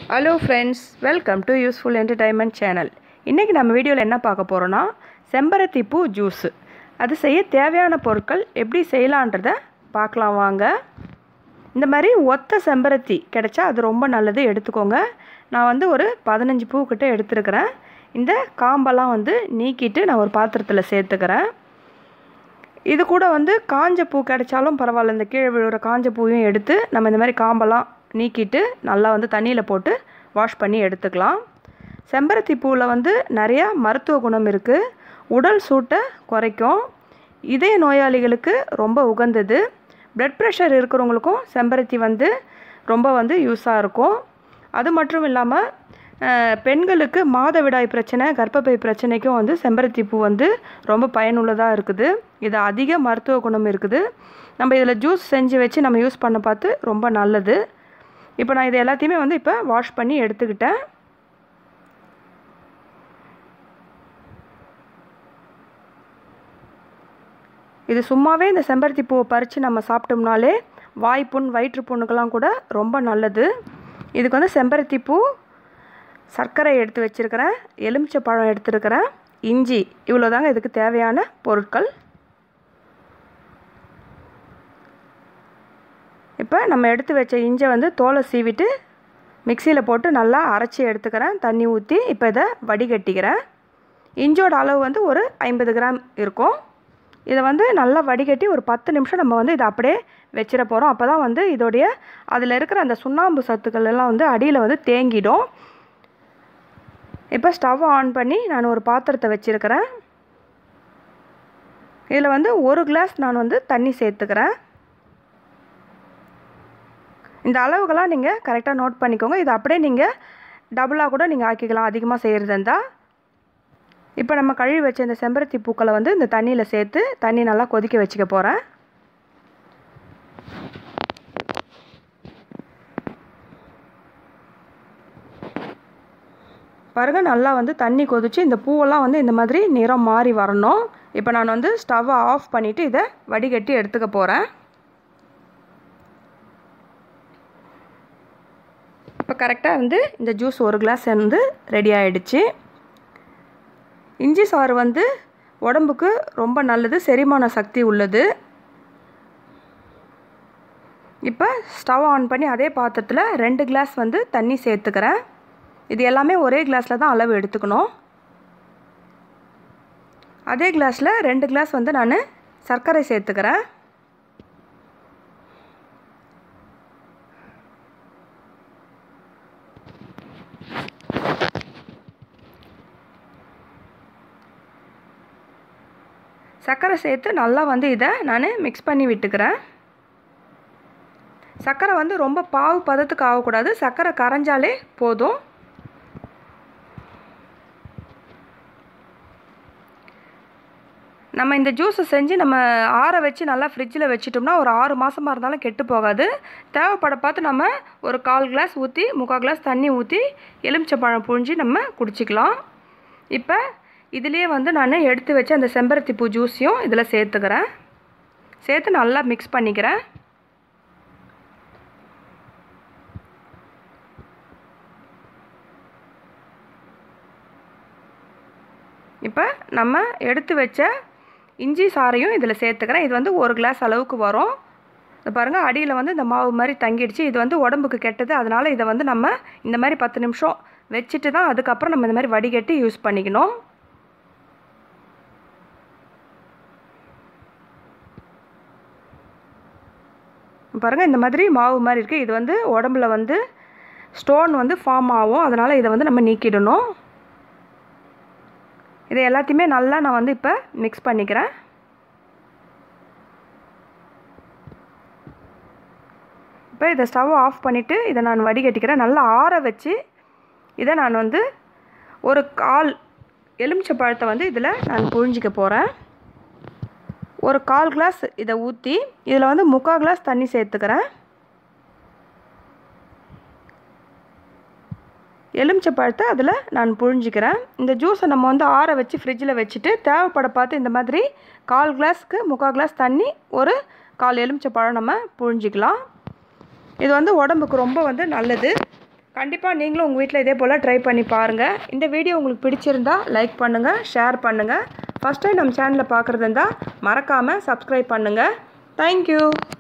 hello friends welcome to useful entertainment channel இன்றைக்கி நம்ம வீடியோவில் என்ன பார்க்க போகிறோன்னா செம்பருத்தி பூ ஜூஸு அது செய்ய தேவையான பொருட்கள் எப்படி செய்யலான்றத பார்க்கலாம் வாங்க இந்த மாதிரி ஒத்த செம்பருத்தி கிடைச்சா அது ரொம்ப நல்லது எடுத்துக்கோங்க நான் வந்து ஒரு பதினஞ்சு பூ கிட்ட எடுத்துருக்கிறேன் இந்த காம்பெல்லாம் வந்து நீக்கிட்டு நான் ஒரு பாத்திரத்தில் சேர்த்துக்கிறேன் இது கூட வந்து காஞ்ச பூ கிடைச்சாலும் பரவாயில்ல இந்த கீழே விழுகிற காஞ்ச பூவையும் எடுத்து நம்ம இந்த மாதிரி காம்பெல்லாம் நீக்கிட்டு நல்லா வந்து தண்ணியில் போட்டு வாஷ் பண்ணி எடுத்துக்கலாம் செம்பருத்தி பூவில் வந்து நிறையா மருத்துவ குணம் இருக்குது உடல் சூட்டை குறைக்கும் இதய நோயாளிகளுக்கு ரொம்ப உகந்தது பிளட் ப்ரெஷர் இருக்கிறவங்களுக்கும் செம்பருத்தி வந்து ரொம்ப வந்து யூஸாக இருக்கும் அது மட்டும் இல்லாமல் அஹ், பெண்களுக்கு மாதவிடாய் பிரச்சனை கர்ப்பப்பை பிரச்சனைக்கும் வந்து செம்பருத்தி பூ வந்து ரொம்ப பயனுள்ளதாக இருக்குது இது அதிக மருத்துவ குணம் இருக்குது நம்ம இதில் ஜூஸ் செஞ்சு வச்சு நம்ம யூஸ் பண்ண பார்த்து ரொம்ப நல்லது இப்போ நான் இது எல்லாத்தையுமே வந்து இப்போ வாஷ் பண்ணி எடுத்துக்கிட்டேன் இது சும்மாவே இந்த செம்பருத்தி பூவை பறித்து நம்ம சாப்பிட்டோம்னாலே வாய்ப்புண் வயிற்று புண்ணுக்கெல்லாம் கூட ரொம்ப நல்லது இதுக்கு வந்து செம்பருத்தி பூ சர்க்கரை எடுத்து வச்சுருக்கிறேன் எலுமிச்சை பழம் எடுத்துருக்கிறேன் இஞ்சி இவ்வளோ தாங்க இதுக்கு தேவையான பொருட்கள் இப்போ நம்ம எடுத்து வச்ச இஞ்சை வந்து தோலை சீவிட்டு மிக்சியில் போட்டு நல்லா அரைச்சி எடுத்துக்கிறேன் தண்ணி ஊற்றி இப்போ இதை வடிகட்டிக்கிறேன் இஞ்சோட அளவு வந்து ஒரு ஐம்பது கிராம் இருக்கும் இதை வந்து நல்லா வடிகட்டி ஒரு பத்து நிமிஷம் நம்ம வந்து இதை அப்படியே வச்சிட போகிறோம் அப்போ தான் வந்து இதோடைய அதில் இருக்கிற அந்த சுண்ணாம்பு சத்துக்கள் எல்லாம் வந்து அடியில் வந்து தேங்கிடும் இப்போ ஸ்டவ் ஆன் பண்ணி நான் ஒரு பாத்திரத்தை வச்சுருக்கிறேன் இதில் வந்து ஒரு கிளாஸ் நான் வந்து தண்ணி சேர்த்துக்கிறேன் இந்த அளவுகளாம் நீங்கள் கரெக்டாக நோட் பண்ணிக்கோங்க இது அப்படியே நீங்கள் டபுளாக கூட நீங்கள் ஆக்கிக்கலாம் அதிகமாக செய்கிறது இருந்தால் இப்போ நம்ம கழுவி வச்ச இந்த செம்பருத்தி பூக்களை வந்து இந்த தண்ணியில் சேர்த்து தண்ணி நல்லா கொதிக்க வச்சுக்க போகிறேன் பாருங்கள் நல்லா வந்து தண்ணி கொதிச்சு இந்த பூவெல்லாம் வந்து இந்த மாதிரி நிறம் மாறி வரணும் இப்போ நான் வந்து ஸ்டவ்வை ஆஃப் பண்ணிவிட்டு இதை வடிகட்டி எடுத்துக்க போகிறேன் இப்போ கரெக்டாக வந்து இந்த ஜூஸ் ஒரு கிளாஸ் வந்து ரெடி ஆகிடுச்சு இஞ்சி சாறு வந்து உடம்புக்கு ரொம்ப நல்லது செரிமான சக்தி உள்ளது இப்போ ஸ்டவ் ஆன் பண்ணி அதே பாத்திரத்தில் ரெண்டு கிளாஸ் வந்து தண்ணி சேர்த்துக்கிறேன் இது எல்லாமே ஒரே கிளாஸில் தான் அளவு எடுத்துக்கணும் அதே கிளாஸில் ரெண்டு கிளாஸ் வந்து நான் சர்க்கரை சேர்த்துக்கிறேன் சர்க்கரை சேர்த்து நல்லா வந்து இதை நான் மிக்ஸ் பண்ணி விட்டுக்கிறேன் சர்க்கரை வந்து ரொம்ப பாவு பதத்துக்கு ஆகக்கூடாது சர்க்கரை கரைஞ்சாலே போதும் நம்ம இந்த ஜூஸை செஞ்சு நம்ம ஆற வச்சு நல்லா ஃப்ரிட்ஜில் வச்சிட்டோம்னா ஒரு ஆறு மாதமாக இருந்தாலும் கெட்டு போகாது தேவைப்பட பார்த்து நம்ம ஒரு கால் கிளாஸ் ஊற்றி முக்கால் கிளாஸ் தண்ணி ஊற்றி எலுமிச்சப்பழம் புழிஞ்சு நம்ம குடிச்சிக்கலாம் இப்போ இதுலேயே வந்து நான் எடுத்து வச்ச அந்த செம்பருத்தி பூ ஜூஸையும் இதில் சேர்த்துக்கிறேன் சேர்த்து நல்லா மிக்ஸ் பண்ணிக்கிறேன் இப்போ நம்ம எடுத்து வச்ச இஞ்சி சாறையும் இதில் சேர்த்துக்கிறேன் இது வந்து ஒரு கிளாஸ் அளவுக்கு வரும் இது பாருங்கள் அடியில் வந்து இந்த மாவு மாதிரி தங்கிடுச்சு இது வந்து உடம்புக்கு கெட்டது அதனால் இதை வந்து நம்ம இந்த மாதிரி பத்து நிமிஷம் வச்சுட்டு தான் அதுக்கப்புறம் நம்ம இந்த மாதிரி வடிகட்டி யூஸ் பண்ணிக்கணும் பாருங்கள் இந்த மாதிரி மாவு மாதிரி இருக்குது இது வந்து உடம்புல வந்து ஸ்டோன் வந்து ஃபார்ம் ஆகும் அதனால் இதை வந்து நம்ம நீக்கிடணும் இதை எல்லாத்தையுமே நல்லா நான் வந்து இப்போ மிக்ஸ் பண்ணிக்கிறேன் இப்போ இதை ஸ்டவ் ஆஃப் பண்ணிவிட்டு இதை நான் வடிகட்டிக்கிறேன் நல்லா ஆற வச்சு இதை நான் வந்து ஒரு கால் எலுமிச்சை பழத்தை வந்து இதில் நான் புழிஞ்சிக்க போகிறேன் ஒரு கால் கிளாஸ் இதை ஊற்றி இதில் வந்து முக்கால் கிளாஸ் தண்ணி சேர்த்துக்கிறேன் எலுமிச்சை பழத்தை அதில் நான் புழிஞ்சிக்கிறேன் இந்த ஜூஸை நம்ம வந்து ஆற வச்சு ஃப்ரிட்ஜில் வச்சுட்டு தேவைப்பட பார்த்து இந்த மாதிரி கால் கிளாஸ்க்கு முக்கால் கிளாஸ் தண்ணி ஒரு கால் எலுமிச்சை பழம் நம்ம புழிஞ்சிக்கலாம் இது வந்து உடம்புக்கு ரொம்ப வந்து நல்லது கண்டிப்பாக நீங்களும் உங்கள் வீட்டில் இதே போல் ட்ரை பண்ணி பாருங்கள் இந்த வீடியோ உங்களுக்கு பிடிச்சிருந்தா லைக் பண்ணுங்கள் ஷேர் பண்ணுங்கள் ஃபஸ்ட் டைம் நம்ம சேனலை பார்க்குறது இருந்தால் மறக்காமல் சப்ஸ்கிரைப் பண்ணுங்கள் தேங்க்யூ